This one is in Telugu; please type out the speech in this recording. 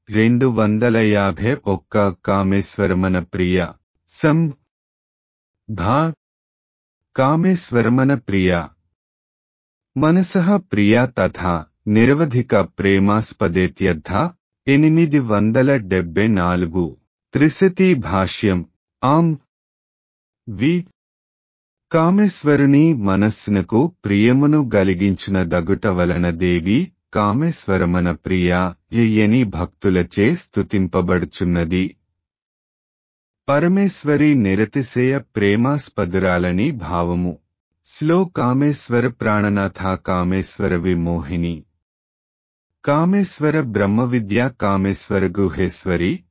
రెండు వందల యాభై ఒక్క కామేశ్వరమన ప్రియ సం భా కామేశ్వరమన ప్రియ మనసః ప్రియా తథా నిరవధిక ప్రేమాస్పదేత్యర్థ ఎనిమిది వందల డెబ్బై నాలుగు త్రిశతి భాష్యం ఆం వి కామేశ్వరుని మనస్సునకు ప్రియమును గలిగించిన దగుట వలన దేవి కామేశ్వరమన ప్రియ ఎయ్యని భక్తులచే స్తుతింపబడుచున్నది పరమేశ్వరి నిరతిశయ ప్రేమాస్పదురాలని భావము స్లో కామేశ్వర ప్రాణనాథ కామేశ్వర విమోహిని కామేశ్వర బ్రహ్మ విద్యా కామేశ్వర గుహేశ్వరి